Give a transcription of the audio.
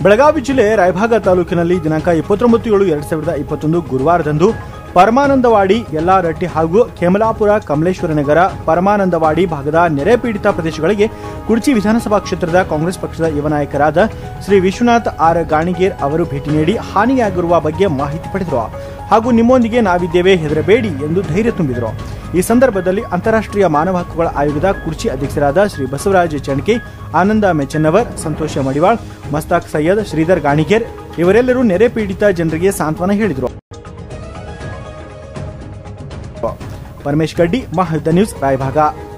ಬೆಳಗಾವಿ ಜಿಲ್ಲೆ ರಾಯಭಾಗ ತಾಲೂಕಿನಲ್ಲಿ ದಿನಾಂಕ ಇಪ್ಪತ್ತೊಂಬತ್ತು ಏಳು ಎರಡ್ ಸಾವಿರದ ಇಪ್ಪತ್ತೊಂದು ಗುರುವಾರದಂದು ಪರಮಾನಂದವಾಡಿ ಯಲ್ಲಾರಟ್ಟಿ ಹಾಗೂ ಕೇಮಲಾಪುರ ಕಮಲೇಶ್ವರ ನಗರ ಪರಮಾನಂದವಾಡಿ ಭಾಗದ ನೆರೆ ಪೀಡಿತ ಪ್ರದೇಶಗಳಿಗೆ ಕುರ್ಚಿ ವಿಧಾನಸಭಾ ಕ್ಷೇತ್ರದ ಕಾಂಗ್ರೆಸ್ ಪಕ್ಷದ ಯುವ ನಾಯಕರಾದ ಶ್ರೀ ವಿಶ್ವನಾಥ್ ಆರ್ ಗಾಣಿಗೇರ್ ಅವರು ಭೇಟಿ ನೀಡಿ ಹಾನಿಯಾಗಿರುವ ಬಗ್ಗೆ ಮಾಹಿತಿ ಪಡೆದರು ಹಾಗೂ ನಿಮ್ಮೊಂದಿಗೆ ನಾವಿದ್ದೇವೆ ಹೆದರಬೇಡಿ ಎಂದು ಧೈರ್ಯ ತುಂಬಿದರು ಈ ಸಂದರ್ಭದಲ್ಲಿ ಅಂತಾರಾಷ್ಟ್ರೀಯ ಮಾನವ ಹಕ್ಕುಗಳ ಆಯೋಗದ ಕುರ್ಚಿ ಅಧ್ಯಕ್ಷರಾದ ಶ್ರೀ ಬಸವರಾಜ ಚಣಕೆ ಆನಂದ ಮೆಚ್ಚನ್ನವರ್ ಸಂತೋಷ ಮಡಿವಾಳ್ ಮಸ್ತಾಕ್ ಸೈಯದ್ ಶ್ರೀಧರ್ ಗಾಣಿಗೇರ್ ಇವರೆಲ್ಲರೂ ನೆರೆ ಪೀಡಿತ ಜನರಿಗೆ ಸಾಂತ್ವನ ಹೇಳಿದರು ಪರಮೇಶ್ ಗಡ್ಡಿ ಮಹಾಯುದ್ಧ ನ್ಯೂಸ್ ರಾಯಭಾಗ